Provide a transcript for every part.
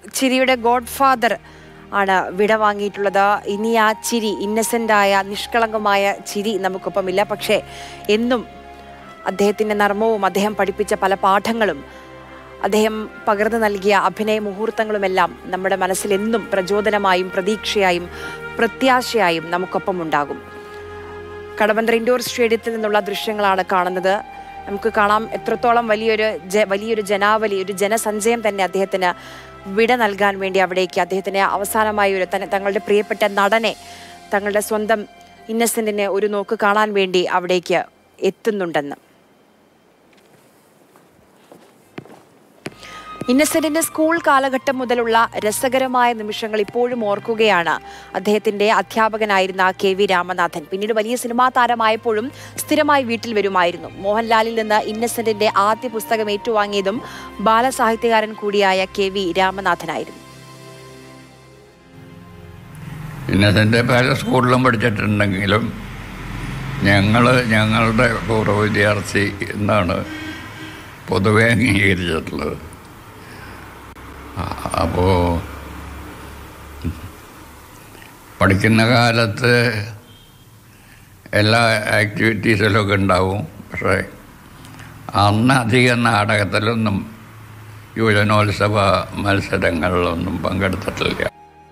ചിരിയുടെ God father ആണ് വിട വാങ്ങിയിട്ടുള്ളത് ഇനി ആ ചിരി ഇന്നസെൻ്റായ നിഷ്കളങ്കമായ ചിരി നമുക്കൊപ്പമില്ല പക്ഷേ എന്നും അദ്ദേഹത്തിൻ്റെ നർമ്മവും അദ്ദേഹം പഠിപ്പിച്ച പല പാഠങ്ങളും അദ്ദേഹം പകർന്നു നൽകിയ അഭിനയ മുഹൂർത്തങ്ങളുമെല്ലാം നമ്മുടെ മനസ്സിൽ എന്നും പ്രചോദനമായും പ്രതീക്ഷയായും പ്രത്യാശയായും നമുക്കൊപ്പം ഉണ്ടാകും കടവന്ത്ര ഇൻഡോർ സ്റ്റേഡിയത്തിൽ നിന്നുള്ള ദൃശ്യങ്ങളാണ് കാണുന്നത് നമുക്ക് കാണാം എത്രത്തോളം വലിയൊരു ജ വലിയൊരു ജനാവലി ഒരു ജനസഞ്ചയം തന്നെ അദ്ദേഹത്തിന് വിട നൽകാൻ വേണ്ടി അവിടേക്ക് അദ്ദേഹത്തിന് അവസാനമായി ഒരു തന്നെ തങ്ങളുടെ പ്രിയപ്പെട്ട നടനെ തങ്ങളുടെ സ്വന്തം ഇന്നസെന്റിനെ ഒരു നോക്ക് കാണാൻ വേണ്ടി അവിടേക്ക് എത്തുന്നുണ്ടെന്ന് ഇന്നസെന്റിന്റെ സ്കൂൾ കാലഘട്ടം മുതലുള്ള രസകരമായ നിമിഷങ്ങൾ ഇപ്പോഴും ഓർക്കുകയാണ് അദ്ദേഹത്തിന്റെ അധ്യാപകനായിരുന്ന കെ വി രാമനാഥൻ പിന്നീട് വലിയ സിനിമാ താരമായപ്പോഴും സ്ഥിരമായി വീട്ടിൽ വരുമായിരുന്നു മോഹൻലാലിൽ നിന്ന് ഇന്നസെന്റിന്റെ ആദ്യ പുസ്തകം ഏറ്റുവാങ്ങിയതും ബാലസാഹിത്യകാരൻ കൂടിയായ കെ വി രാമനാഥനായിരുന്നു ഇന്നസെൻ്റെ പല സ്കൂളിലും പഠിച്ചിട്ടുണ്ടെങ്കിലും ഞങ്ങൾ ഞങ്ങളുടെ പൂർവ്വ വിദ്യാർത്ഥി എന്നാണ് പൊതുവെ അംഗീകരിച്ചിട്ടുള്ളത് അപ്പോൾ പഠിക്കുന്ന കാലത്ത് എല്ലാ ആക്ടിവിറ്റീസിലൊക്കെ ഉണ്ടാവും പക്ഷേ അന്ന് അധികം നാടകത്തിലൊന്നും യുവജനോത്സവ മത്സരങ്ങളിലൊന്നും പങ്കെടുത്തിട്ടില്ല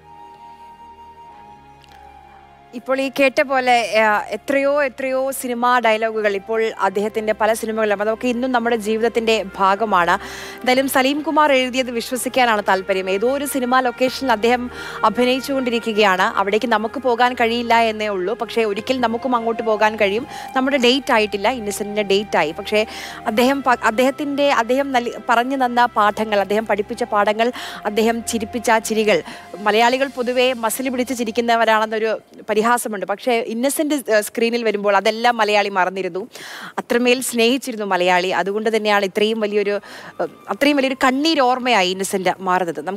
ഇപ്പോൾ ഈ കേട്ട പോലെ ആ, എത്രയോ എത്രയോ സിനിമാ ഡയലോഗുകൾ ഇപ്പോൾ അദ്ദേഹത്തിന്റെ പല സിനിമകളിലും അതൊക്കെ ഇന്നും നമ്മുടെ ജീവിതത്തിന്റെ ഭാഗമാണ് എന്തായാലും സലീം കുമാർ എഴുതിയത് വിശ്വസിക്കാനാണ് താല്പര്യം ഏതോ ഒരു സിനിമാ ലൊക്കേഷനിൽ അദ്ദേഹം അഭിനയിച്ചുകൊണ്ടിരിക്കുകയാണ് അവിടേക്ക് നമുക്ക് പോകാൻ കഴിയില്ല എന്നേ ഉള്ളൂ പക്ഷേ ഒരിക്കൽ നമുക്കും അങ്ങോട്ട് പോകാൻ കഴിയും നമ്മുടെ ഡേറ്റ് ആയിട്ടില്ല ഇന്നസെന്റിന്റെ ഡേറ്റ് ആയി പക്ഷേ അദ്ദേഹം പ- അദ്ദേഹത്തിന്റെ അദ്ദേഹം നൽ- പറഞ്ഞു തന്ന പാഠങ്ങൾ അദ്ദേഹം പഠിപ്പിച്ച പാഠങ്ങൾ അദ്ദേഹം ചിരിപ്പിച്ച ആ ചിരികൾ മലയാളികൾ പൊതുവേ മസിൽ പിടിച്ച് ചിരിക്കുന്നവരാണെന്നൊരു പരിഹാസമുണ്ട് പക്ഷേ ഇന്നസെന്റ് സ്ക്രീനിൽ വരുമ്പോൾ അതെല്ലാം മലയാളി മറന്നിരുന്നു അത്രമേൽ സ്നേഹിച്ചിരുന്നു മലയാളി അതുകൊണ്ട് തന്നെയാണ് ഇത്രയും വലിയൊരു ഏഹ്, അത്രയും വലിയൊരു കണ്ണീരോർമ്മയായി ഇന്നസെന്റ് മാറുന്നത്